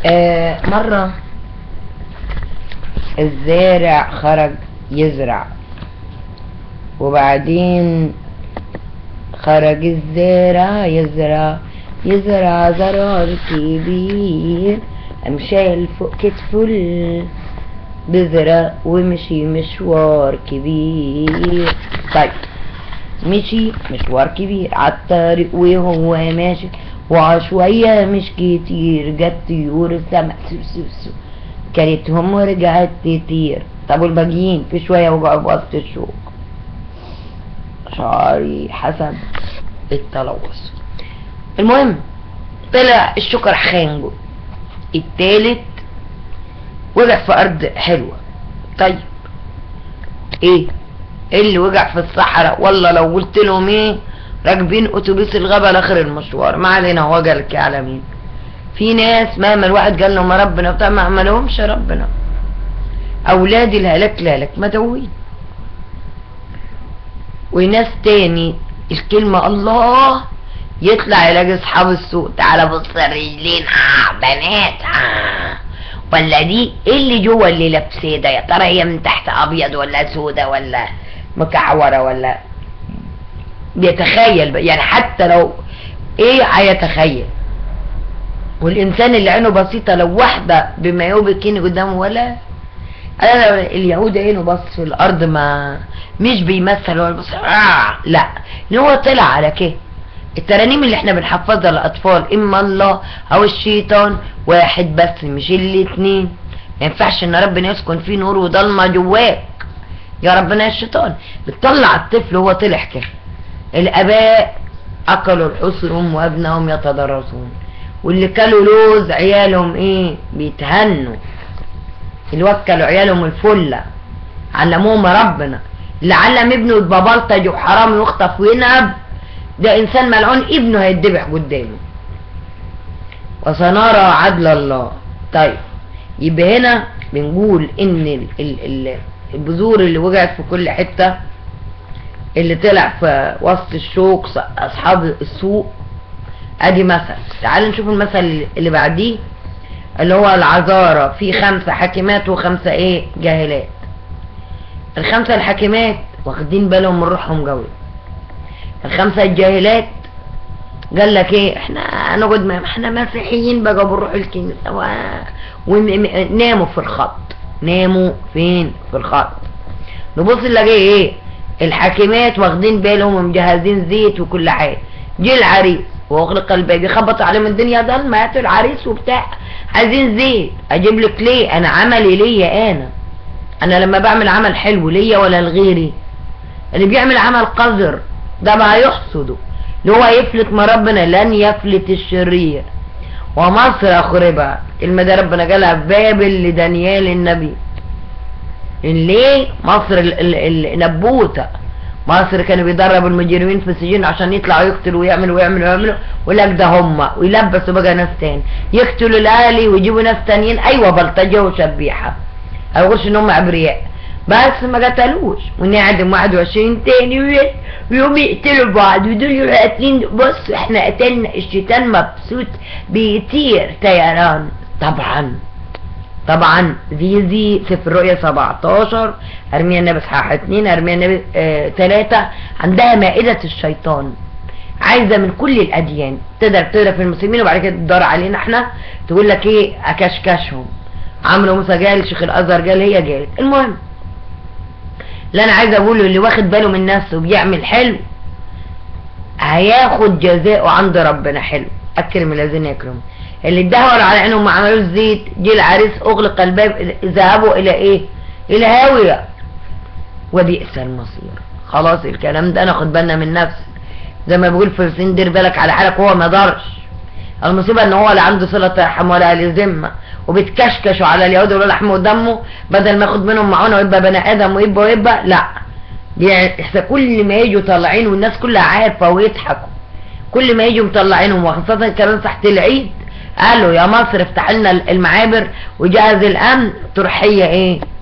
آه مرة الزارع خرج يزرع وبعدين خرج الزارع يزرع يزرع زرار كبير قام شايل فوق كتفه البذرة ومشي مشوار كبير طيب مشي مشوار كبير عالطريق وهو ماشي وعشوية مش كتير جت طيور السما سو سو سو كلتهم ورجعت تطير طب والباقيين في شوية وقعوا في وسط الشوك شعري حسب التلوث المهم طلع الشكر خانجو التالت وقع في ارض حلوة طيب ايه إيه اللي وقع في الصحراء والله لو قلت لهم ايه راكبين اتوبيس الغابة لاخر المشوار ما علينا هو قالك على مين في ناس مهما الواحد قال لهم ربنا بتاع ما عملهمش ربنا اولادي الهلاك لالك مدوين وناس تاني الكلمة الله يطلع يلاقي اصحاب السوق تعالى بص الرجلين اه بنات اه ولا دي ايه اللي جوه اللي لابساه ده يا ترى هي من تحت ابيض ولا سودة ولا مكعورة ولا بيتخيل بقى. يعني حتى لو ايه هيتخيل والانسان اللي عينه بسيطة لو واحدة بما بكيني قدامه ولا انا لو اليهود عينه بص في الارض ما مش بيمثل ولا بص آه لا ان هو طلع على كده الترانيم اللي احنا بنحفظها للاطفال اما الله او الشيطان واحد بس مش الاتنين ما ينفعش ان ربنا يسكن فيه نور وضلمه جواك يا ربنا يا الشيطان بتطلع الطفل وهو طلع كده الاباء اكلوا الحسر هم وابنائهم يتدرسون واللي كلوا لوز عيالهم ايه بيتهنوا اللي وكلوا عيالهم الفله علموهم ربنا اللي علم ابنه يبقى بلطج وحرام ويخطف وينهب ده انسان ملعون ابنه هيتذبح قدامه وسنرى عدل الله طيب يبقى هنا بنقول ان ال ال ال البذور اللي وقعت في كل حتة اللي طلع في وسط الشوك اصحاب السوق ادي مثل تعال نشوف المثل اللي بعديه اللي هو العذارة في خمسة حاكمات وخمسة ايه جاهلات الخمسة الحاكمات واخدين بالهم من روحهم قوي الخمسة الجاهلات قال لك ايه احنا نقعد ما احنا مسيحيين بقى بنروح الكنيسة و... وناموا في الخط ناموا فين في الخط نبص نلاقي ايه الحاكمات واخدين بالهم ومجهزين زيت وكل حاجة جه العريس واغلق الباب يخبط عليهم الدنيا ضلمة هاتوا العريس وبتاع عايزين زيت اجيب لك ليه انا عملي ليا انا انا لما بعمل عمل حلو ليا ولا لغيري اللي بيعمل عمل قذر ده بقى يحصده اللي هو يفلت ما ربنا لن يفلت الشرير ومصر اخربها كلمة ده ربنا قالها في بابل لدانيال النبي ليه مصر النبوتة مصر كانوا بيدربوا المجرمين في السجين عشان يطلعوا يقتلوا ويعملوا ويعملوا ويعملوا ويقول لك ده هم ويلبسوا بقى ناس تاني يقتلوا الاهلي ويجيبوا ناس تانيين ايوه بلطجه وشبيحه ما يقولش ان هم ابرياء بس ما قتلوش ونعدم 21 تاني ويوم يقتلوا بعض ودول يروحوا قاتلين بص احنا قتلنا الشيطان مبسوط بيطير طيران طبعا طبعا زيزي سفر الرؤيا 17 ارميا النبي اصحاح 2 ارميا النبي 3 آه عندها مائدة الشيطان عايزة من كل الاديان تقدر تقرا في المسلمين وبعد كده تدور علينا احنا تقول لك ايه اكشكشهم عمرو موسى قال شيخ الازهر قال هي قالت المهم اللي انا عايز اقوله اللي واخد باله من نفسه وبيعمل حلو هياخد جزاءه عند ربنا حلو اكرم الذين يكرمون اللي اتدهور على عينهم ما عملوش زيت جه العريس اغلق الباب ذهبوا الى ايه الى هاوية وبئس المصير خلاص الكلام ده ناخد بالنا من نفسي زي ما بيقول فلسطين دير بالك على حالك هو ما دارش المصيبة ان هو لا عنده صلة رحم ولا اهل ذمة وبتكشكشوا على اليهود ولا لحم ودمه بدل ما ياخد منهم معونه ويبقى بني ادم ويبقى ويبقى لا يعني كل ما يجوا طالعين والناس كلها عارفة ويضحكوا كل ما يجوا مطلعينهم وخاصة كمان تحت العيد قالوا يا مصر افتح لنا المعابر وجهز الامن تروح هي ايه